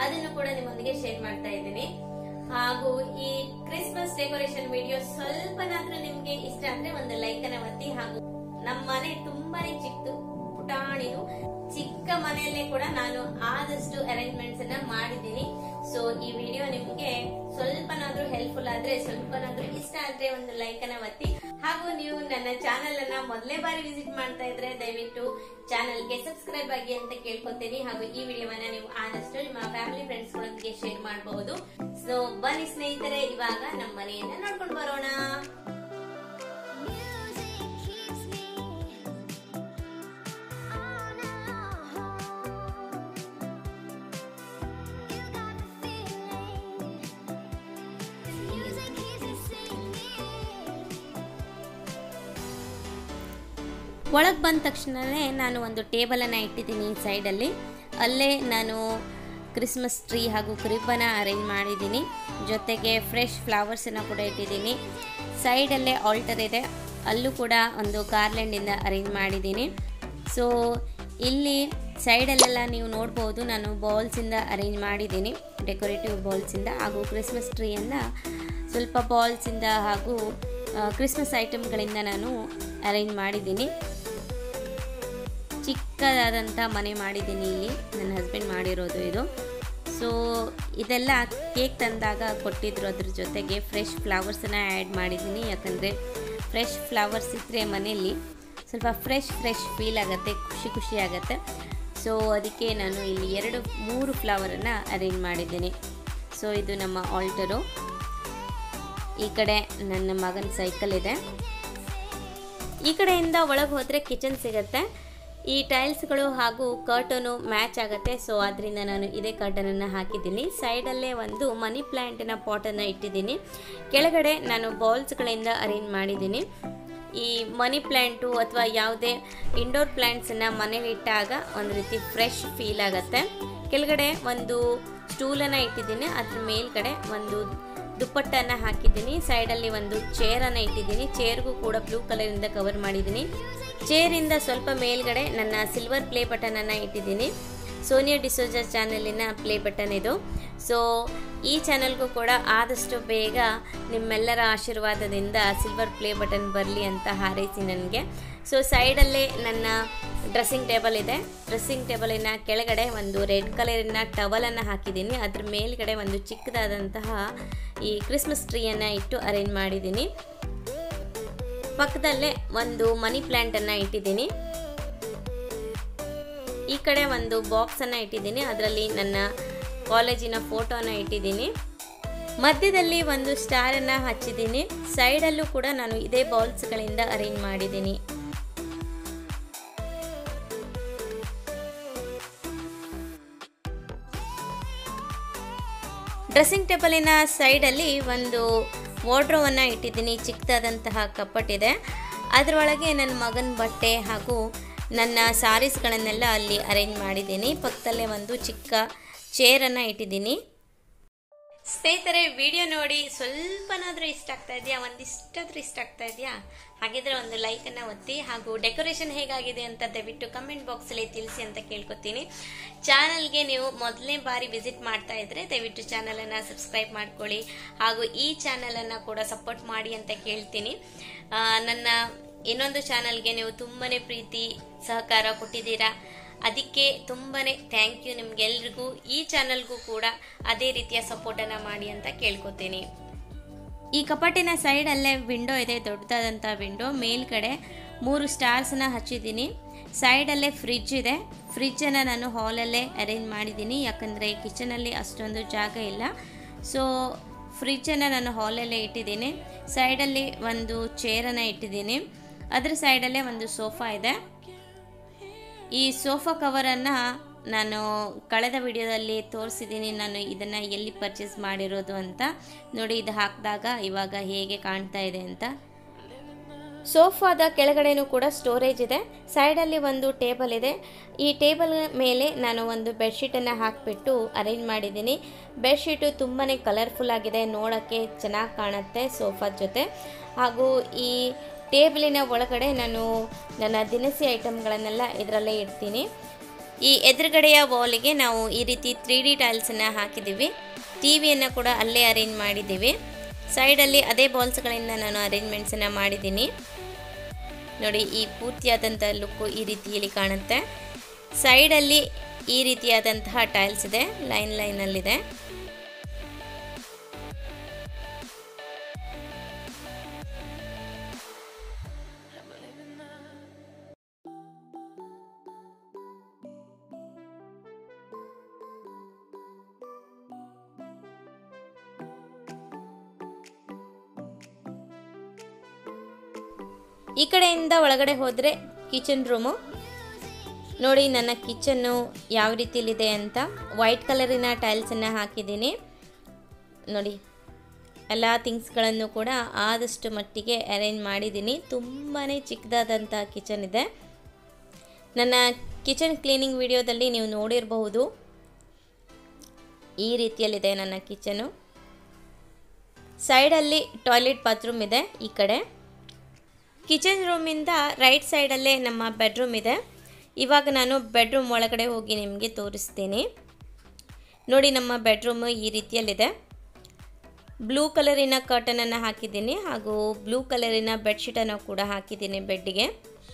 ಅದನ್ನು ಕೂಡ ನಿಮ್ಮೊಂದಿಗೆ ಶೇರ್ ಮಾಡ್ತಾ ಇದ್ದೀನಿ ಹಾಗೂ ಈ ಕ್ರಿಸ್ಮಸ್ ಡೆಕೋರೇಷನ್ ವಿಡಿಯೋ ಸ್ವಲ್ಪನಾದ್ರೂ ನಿಮ್ಗೆ ಇಷ್ಟ ಅಂದ್ರೆ ಒಂದು ಲೈಕ್ ಅನ್ನ ಒತ್ತಿ ಹಾಗೂ ನಮ್ಮ ಮನೆ ತುಂಬಾನೇ ಚಿಕ್ಕದು ಪುಟಾಣಿದು ಚಿಕ್ಕ ಮನೆಯಲ್ಲೇ ಕೂಡ ನಾನು ಆದಷ್ಟು ಅರೇಂಜ್ಮೆಂಟ್ಸ್ ಅನ್ನ ಮಾಡಿದ್ದೀನಿ ಸೊ ಈ ವಿಡಿಯೋ ನಿಮ್ಗೆ ಸ್ವಲ್ಪನಾದ್ರೂ ಹೆಲ್ಪ್ಫುಲ್ ಆದ್ರೆ ಸ್ವಲ್ಪನಾದ್ರೂ ಇಷ್ಟ ಆದ್ರೆ ಒಂದು ಲೈಕ್ ಅನ್ನ ಒತ್ತಿ ಹಾಗೂ ನೀವು ನನ್ನ ಚಾನೆಲ್ ಅನ್ನ ಮೊದಲೇ ಬಾರಿ ವಿಸಿಟ್ ಮಾಡ್ತಾ ಇದ್ರೆ ದಯವಿಟ್ಟು ಚಾನೆಲ್ಗೆ ಸಬ್ಸ್ಕ್ರೈಬ್ ಆಗಿ ಅಂತ ಕೇಳ್ಕೊತೀನಿ ಹಾಗೂ ಈ ವಿಡಿಯೋವನ್ನ ನೀವು ಆದಷ್ಟು ನಿಮ್ಮ ಫ್ಯಾಮಿಲಿ ಫ್ರೆಂಡ್ಸ್ ಗಳೊಂದಿಗೆ ಶೇರ್ ಮಾಡಬಹುದು ಸೊ ಬನ್ನಿ ಸ್ನೇಹಿತರೆ ಇವಾಗ ನಮ್ಮ ಮನೆಯನ್ನ ನೋಡ್ಕೊಂಡು ಬರೋಣ Music keeps me on alone. You got the feeling. This music keeps me singing. ಒಳಗೆ ಬಂದ ತಕ್ಷಣವೇ ನಾನು ಒಂದು ಟೇಬಲನ್ನು ಇಟ್ಟಿದ್ದೀನಿ ಸೈಡಲ್ಲಿ ಅಲ್ಲೇ ನಾನು ಕ್ರಿಸ್ಮಸ್ ಟ್ರೀ ಹಾಗೂ ಕ್ರಿಬ್ಬನ ಅರೇಂಜ್ ಮಾಡಿದ್ದೀನಿ ಜೊತೆಗೆ ಫ್ರೆಶ್ ಫ್ಲವರ್ಸನ್ನು ಕೂಡ ಇಟ್ಟಿದ್ದೀನಿ ಸೈಡಲ್ಲೇ ಆಲ್ಟರ್ ಇದೆ ಅಲ್ಲೂ ಕೂಡ ಒಂದು ಗಾರ್ಲೆಂಡಿಂದ ಅರೇಂಜ್ ಮಾಡಿದ್ದೀನಿ ಸೊ ಇಲ್ಲಿ ಸೈಡಲ್ಲೆಲ್ಲ ನೀವು ನೋಡ್ಬೋದು ನಾನು ಬಾಲ್ಸಿಂದ ಅರೇಂಜ್ ಮಾಡಿದ್ದೀನಿ ಡೆಕೋರೇಟಿವ್ ಬಾಲ್ಸಿಂದ ಹಾಗೂ ಕ್ರಿಸ್ಮಸ್ ಟ್ರೀಯನ್ನು ಸ್ವಲ್ಪ ಬಾಲ್ಸಿಂದ ಹಾಗೂ ಕ್ರಿಸ್ಮಸ್ ಐಟಮ್ಗಳಿಂದ ನಾನು ಅರೇಂಜ್ ಮಾಡಿದ್ದೀನಿ ಚಿಕ್ಕದಾದಂಥ ಮನೆ ಮಾಡಿದ್ದೀನಿ ಇಲ್ಲಿ ನನ್ನ ಹಸ್ಬೆಂಡ್ ಮಾಡಿರೋದು ಇದು ಸೊ ಇದೆಲ್ಲ ಕೇಕ್ ತಂದಾಗ ಕೊಟ್ಟಿದ್ರು ಅದ್ರ ಜೊತೆಗೆ ಫ್ರೆಶ್ ಫ್ಲವರ್ಸನ್ನು ಆ್ಯಡ್ ಮಾಡಿದ್ದೀನಿ ಯಾಕಂದರೆ ಫ್ರೆಶ್ ಫ್ಲವರ್ಸ್ ಇದ್ದರೆ ಮನೆಯಲ್ಲಿ ಸ್ವಲ್ಪ ಫ್ರೆಶ್ ಫ್ರೆಶ್ ಫೀಲ್ ಆಗುತ್ತೆ ಖುಷಿ ಖುಷಿ ಆಗುತ್ತೆ ಸೊ ಅದಕ್ಕೆ ನಾನು ಇಲ್ಲಿ ಎರಡು ಮೂರು ಫ್ಲವರನ್ನು ಅರೇಂಜ್ ಮಾಡಿದ್ದೀನಿ ಸೊ ಇದು ನಮ್ಮ ಆಲ್ಟರು ಈ ಕಡೆ ನನ್ನ ಮಗನ ಸೈಕಲ್ ಇದೆ ಈ ಕಡೆಯಿಂದ ಒಳಗೆ ಹೋದರೆ ಕಿಚನ್ ಸಿಗುತ್ತೆ ಈ ಟೈಲ್ಸ್ಗಳು ಹಾಗೂ ಕರ್ಟನು ಮ್ಯಾಚ್ ಆಗುತ್ತೆ ಸೊ ಅದರಿಂದ ನಾನು ಇದೇ ಕರ್ಟನನ್ನು ಹಾಕಿದ್ದೀನಿ ಸೈಡಲ್ಲೇ ಒಂದು ಮನಿ ಪ್ಲ್ಯಾಂಟಿನ ಪಾಟನ್ನು ಇಟ್ಟಿದ್ದೀನಿ ಕೆಳಗಡೆ ನಾನು ಬಾಲ್ಸ್ಗಳಿಂದ ಅರೇಂಜ್ ಮಾಡಿದ್ದೀನಿ ಈ ಮನಿ ಪ್ಲ್ಯಾಂಟು ಅಥವಾ ಯಾವುದೇ ಇಂಡೋರ್ ಪ್ಲ್ಯಾಂಟ್ಸನ್ನು ಮನೇಲಿ ಇಟ್ಟಾಗ ಒಂದು ರೀತಿ ಫ್ರೆಶ್ ಫೀಲ್ ಆಗುತ್ತೆ ಕೆಳಗಡೆ ಒಂದು ಸ್ಟೂಲನ್ನು ಇಟ್ಟಿದ್ದೀನಿ ಅದ್ರ ಮೇಲ್ಗಡೆ ಒಂದು ದುಪ್ಪಟ್ಟನ್ನು ಹಾಕಿದ್ದೀನಿ ಸೈಡಲ್ಲಿ ಒಂದು ಚೇರನ್ನು ಇಟ್ಟಿದ್ದೀನಿ ಚೇರ್ಗೂ ಕೂಡ ಬ್ಲೂ ಕಲರಿಂದ ಕವರ್ ಮಾಡಿದ್ದೀನಿ ಚೇರಿಂದ ಸ್ವಲ್ಪ ಮೇಲ್ಗಡೆ ನನ್ನ ಸಿಲ್ವರ್ ಪ್ಲೇ ಬಟನನ್ನು ಇಟ್ಟಿದ್ದೀನಿ ಸೋನಿಯಾ ಡಿಸೋಜಾ ಚಾನಲಿನ ಪ್ಲೇ ಬಟನ್ ಇದು ಸೊ ಈ ಚಾನಲ್ಗೂ ಕೂಡ ಆದಷ್ಟು ಬೇಗ ನಿಮ್ಮೆಲ್ಲರ ಆಶೀರ್ವಾದದಿಂದ ಸಿಲ್ವರ್ ಪ್ಲೇ ಬಟನ್ ಬರಲಿ ಅಂತ ಹಾರೈಸಿ ನನಗೆ ಸೊ ಸೈಡಲ್ಲೇ ನನ್ನ ಡ್ರೆಸ್ಸಿಂಗ್ ಟೇಬಲ್ ಇದೆ ಡ್ರೆಸ್ಸಿಂಗ್ ಟೇಬಲಿನ ಕೆಳಗಡೆ ಒಂದು ರೆಡ್ ಕಲರಿನ ಟವಲನ್ನು ಹಾಕಿದ್ದೀನಿ ಅದ್ರ ಮೇಲ್ಗಡೆ ಒಂದು ಚಿಕ್ಕದಾದಂತಹ ಈ ಕ್ರಿಸ್ಮಸ್ ಟ್ರೀಯನ್ನು ಇಟ್ಟು ಅರೇಂಜ್ ಮಾಡಿದ್ದೀನಿ ಪಕ್ಕದಲ್ಲೇ ಒಂದು ಮನಿ ಪ್ಲ್ಯಾಂಟನ್ನು ಇಟ್ಟಿದ್ದೀನಿ ಈ ಕಡೆ ಒಂದು ಬಾಕ್ಸನ್ನು ಇಟ್ಟಿದ್ದೀನಿ ಅದರಲ್ಲಿ ನನ್ನ ಕಾಲೇಜಿನ ಫೋಟೋನ ಇಟ್ಟಿದ್ದೀನಿ ಮಧ್ಯದಲ್ಲಿ ಒಂದು ಸ್ಟಾರನ್ನು ಹಚ್ಚಿದ್ದೀನಿ ಸೈಡಲ್ಲೂ ಕೂಡ ನಾನು ಇದೇ ಬಾಲ್ಸ್ಗಳಿಂದ ಅರೇಂಜ್ ಮಾಡಿದ್ದೀನಿ ಡ್ರೆಸ್ಸಿಂಗ್ ಟೇಬಲಿನ ಸೈಡಲ್ಲಿ ಒಂದು ವಾರ್ಡ್ರೋವನ್ನು ಇಟ್ಟಿದ್ದೀನಿ ಚಿಕ್ಕದಾದಂತಹ ಕಪ್ಪಟ್ಟಿದೆ ಅದರೊಳಗೆ ನನ್ನ ಮಗನ ಬಟ್ಟೆ ಹಾಗೂ ನನ್ನ ಸಾರೀಸ್ಗಳನ್ನೆಲ್ಲ ಅಲ್ಲಿ ಅರೇಂಜ್ ಮಾಡಿದ್ದೀನಿ ಪಕ್ಕದಲ್ಲೇ ಒಂದು ಚಿಕ್ಕ ಚೇರನ್ನು ಇಟ್ಟಿದ್ದೀನಿ ಸ್ನೇಹಿತರೆ ವಿಡಿಯೋ ನೋಡಿ ಸ್ವಲ್ಪನಾದ್ರೂ ಇಷ್ಟ ಆಗ್ತಾ ಇದೆಯಾ ಒಂದಿಷ್ಟಾದ್ರೂ ಇಷ್ಟ ಆಗ್ತಾ ಇದೆಯಾ ಹಾಗಿದ್ರೆ ಒಂದು ಲೈಕ್ ಅನ್ನ ಒತ್ತಿ ಹಾಗೂ ಡೆಕೋರೇಷನ್ ಹೇಗಾಗಿದೆ ಅಂತ ದಯವಿಟ್ಟು ಕಮೆಂಟ್ ಬಾಕ್ಸ್ ಅಲ್ಲಿ ತಿಳಿಸಿ ಅಂತ ಕೇಳ್ಕೊತೀನಿ ಚಾನಲ್ಗೆ ನೀವು ಮೊದಲನೇ ಬಾರಿ ವಿಸಿಟ್ ಮಾಡ್ತಾ ಇದ್ರೆ ದಯವಿಟ್ಟು ಚಾನಲ್ ಅನ್ನ ಸಬ್ಸ್ಕ್ರೈಬ್ ಮಾಡ್ಕೊಳ್ಳಿ ಹಾಗೂ ಈ ಚಾನಲ್ ಅನ್ನ ಕೂಡ ಸಪೋರ್ಟ್ ಮಾಡಿ ಅಂತ ಕೇಳ್ತೀನಿ ಆ, ನನ್ನ ಇನ್ನೊಂದು ಚಾನಲ್ಗೆ ನೀವು ತುಂಬಾನೇ ಪ್ರೀತಿ ಸಹಕಾರ ಕೊಟ್ಟಿದ್ದೀರಾ ಅದಕ್ಕೆ ತುಂಬಾನೇ ಥ್ಯಾಂಕ್ ಯು ನಿಮ್ಗೆಲ್ರಿಗೂ ಈ ಚಾನಲ್ಗೂ ಕೂಡ ಅದೇ ರೀತಿಯ ಸಪೋರ್ಟನ್ನು ಮಾಡಿ ಅಂತ ಕೇಳ್ಕೊತೀನಿ ಈ ಕಪಾಟಿನ ಸೈಡಲ್ಲೇ ವಿಂಡೋ ಇದೆ ದೊಡ್ಡದಾದಂಥ ವಿಂಡೋ ಮೇಲ್ಗಡೆ ಮೂರು ಸ್ಟಾರ್ಸ್ನ ಹಚ್ಚಿದ್ದೀನಿ ಸೈಡಲ್ಲೇ ಫ್ರಿಜ್ ಇದೆ ಫ್ರಿಜ್ಜನ್ನು ನಾನು ಹಾಲಲ್ಲೇ ಅರೇಂಜ್ ಮಾಡಿದ್ದೀನಿ ಯಾಕಂದರೆ ಕಿಚನಲ್ಲಿ ಅಷ್ಟೊಂದು ಜಾಗ ಇಲ್ಲ ಸೊ ಫ್ರಿಜ್ಜನ್ನು ನಾನು ಹಾಲಲ್ಲೇ ಇಟ್ಟಿದ್ದೀನಿ ಸೈಡಲ್ಲಿ ಒಂದು ಚೇರನ್ನು ಇಟ್ಟಿದ್ದೀನಿ ಅದರ ಸೈಡಲ್ಲೇ ಒಂದು ಸೋಫಾ ಇದೆ ಈ ಸೋಫಾ ಕವರನ್ನು ನಾನು ಕಳೆದ ವಿಡಿಯೋದಲ್ಲಿ ತೋರಿಸಿದ್ದೀನಿ ನಾನು ಇದನ್ನು ಎಲ್ಲಿ ಪರ್ಚೇಸ್ ಮಾಡಿರೋದು ಅಂತ ನೋಡಿ ಇದು ಹಾಕಿದಾಗ ಇವಾಗ ಹೇಗೆ ಕಾಣ್ತಾ ಇದೆ ಅಂತ ಸೋಫಾದ ಕೆಳಗಡೆನೂ ಕೂಡ ಸ್ಟೋರೇಜ್ ಇದೆ ಸೈಡಲ್ಲಿ ಒಂದು ಟೇಬಲ್ ಇದೆ ಈ ಟೇಬಲ್ ಮೇಲೆ ನಾನು ಒಂದು ಬೆಡ್ಶೀಟನ್ನು ಹಾಕಿಬಿಟ್ಟು ಅರೇಂಜ್ ಮಾಡಿದ್ದೀನಿ ಬೆಡ್ಶೀಟು ತುಂಬಾ ಕಲರ್ಫುಲ್ ಆಗಿದೆ ನೋಡೋಕ್ಕೆ ಚೆನ್ನಾಗಿ ಕಾಣುತ್ತೆ ಸೋಫಾದ ಜೊತೆ ಹಾಗೂ ಈ ಟೇಬಲಿನ ಒಳಗಡೆ ನಾನು ನನ್ನ ದಿನಸಿ ಐಟಮ್ಗಳನ್ನೆಲ್ಲ ಇದರಲ್ಲೇ ಇಡ್ತೀನಿ ಈ ಎದುರುಗಡೆಯ ವಾಲಿಗೆ ನಾವು ಈ ರೀತಿ ತ್ರೀ ಡಿ ಟೈಲ್ಸನ್ನು ಹಾಕಿದ್ದೀವಿ ಟಿ ವಿಯನ್ನು ಕೂಡ ಅಲ್ಲೇ ಅರೇಂಜ್ ಮಾಡಿದ್ದೀವಿ ಸೈಡಲ್ಲಿ ಅದೇ ಬಾಲ್ಸ್ಗಳಿಂದ ನಾನು ಅರೇಂಜ್ಮೆಂಟ್ಸನ್ನು ಮಾಡಿದ್ದೀನಿ ನೋಡಿ ಈ ಪೂರ್ತಿಯಾದಂಥ ಲುಕ್ಕು ಈ ರೀತಿಯಲ್ಲಿ ಕಾಣುತ್ತೆ ಸೈಡಲ್ಲಿ ಈ ರೀತಿಯಾದಂತಹ ಟೈಲ್ಸ್ ಇದೆ ಲೈನ್ ಲೈನಲ್ಲಿದೆ ಈ ಕಡೆಯಿಂದ ಒಳಗಡೆ ಹೋದರೆ ಕಿಚನ್ ರೂಮು ನೋಡಿ ನನ್ನ ಕಿಚನ್ನು ಯಾವ ರೀತಿಯಲ್ಲಿದೆ ಅಂತ ವೈಟ್ ಕಲರಿನ ಟೈಲ್ಸನ್ನು ಹಾಕಿದ್ದೀನಿ ನೋಡಿ ಎಲ್ಲ ಥಿಂಗ್ಸ್ಗಳನ್ನು ಕೂಡ ಆದಷ್ಟು ಮಟ್ಟಿಗೆ ಅರೇಂಜ್ ಮಾಡಿದ್ದೀನಿ ತುಂಬಾ ಚಿಕ್ಕದಾದಂಥ ಕಿಚನ್ ಇದೆ ನನ್ನ ಕಿಚನ್ ಕ್ಲೀನಿಂಗ್ ವಿಡಿಯೋದಲ್ಲಿ ನೀವು ನೋಡಿರಬಹುದು ಈ ರೀತಿಯಲ್ಲಿದೆ ನನ್ನ ಕಿಚನು ಸೈಡಲ್ಲಿ ಟಾಯ್ಲೆಟ್ ಬಾತ್ರೂಮ್ ಇದೆ ಈ ಕಡೆ ಕಿಚನ್ ರೂಮಿಂದ ರೈಟ್ ಸೈಡಲ್ಲೇ ನಮ್ಮ ಬೆಡ್ರೂಮ್ ಇದೆ ಇವಾಗ ನಾನು ಬೆಡ್ರೂಮ್ ಒಳಗಡೆ ಹೋಗಿ ನಿಮಗೆ ತೋರಿಸ್ತೀನಿ ನೋಡಿ ನಮ್ಮ ಬೆಡ್ರೂಮು ಈ ರೀತಿಯಲ್ಲಿದೆ ಬ್ಲೂ ಕಲರಿನ ಕರ್ಟನನ್ನು ಹಾಕಿದ್ದೀನಿ ಹಾಗೂ ಬ್ಲೂ ಕಲರಿನ ಬೆಡ್ಶೀಟನ್ನು ಕೂಡ ಹಾಕಿದ್ದೀನಿ ಬೆಡ್ಡಿಗೆ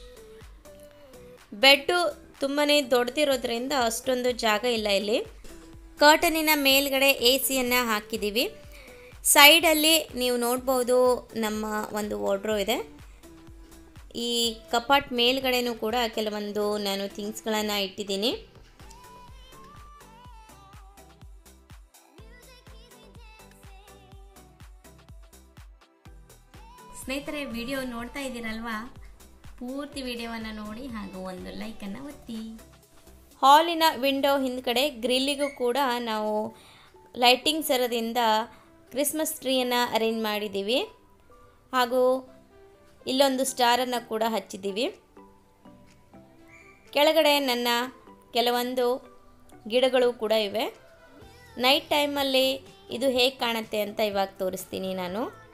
ಬೆಡ್ಡು ತುಂಬಾ ದೊಡ್ಡದಿರೋದ್ರಿಂದ ಅಷ್ಟೊಂದು ಜಾಗ ಇಲ್ಲ ಇಲ್ಲಿ ಕರ್ಟನಿನ ಮೇಲ್ಗಡೆ ಎ ಸಿಯನ್ನು ಹಾಕಿದ್ದೀವಿ ಸೈಡಲ್ಲಿ ನೀವು ನೋಡ್ಬೋದು ನಮ್ಮ ಒಂದು ವಾರ್ಡ್ರೋ ಇದೆ ಈ ಕಪಾಟ್ ಮೇಲ್ಗಡೆನೂ ಕೂಡ ಕೆಲವೊಂದು ನಾನು ಥಿಂಗ್ಸ್ಗಳನ್ನು ಇಟ್ಟಿದ್ದೀನಿ ಸ್ನೇಹಿತರೆ ವಿಡಿಯೋ ನೋಡ್ತಾ ಇದ್ದೀರಲ್ವಾ ಪೂರ್ತಿ ವಿಡಿಯೋವನ್ನು ನೋಡಿ ಹಾಗೂ ಒಂದು ಲೈಕನ್ನು ಒತ್ತಿ ಹಾಲಿನ ವಿಂಡೋ ಹಿಂದ್ಗಡೆ ಗ್ರಿಲ್ಲಿಗೂ ಕೂಡ ನಾವು ಲೈಟಿಂಗ್ ಸರದಿಂದ ಕ್ರಿಸ್ಮಸ್ ಟ್ರೀಯನ್ನು ಅರೇಂಜ್ ಮಾಡಿದ್ದೀವಿ ಹಾಗೂ ಇಲ್ಲೊಂದು ಸ್ಟಾರನ್ನು ಕೂಡ ಹಚ್ಚಿದ್ದೀವಿ ಕೆಳಗಡೆ ನನ್ನ ಕೆಲವೊಂದು ಗಿಡಗಳು ಕೂಡ ಇವೆ ನೈಟ್ ಟೈಮಲ್ಲಿ ಇದು ಹೇಗೆ ಕಾಣುತ್ತೆ ಅಂತ ಇವಾಗ ತೋರಿಸ್ತೀನಿ ನಾನು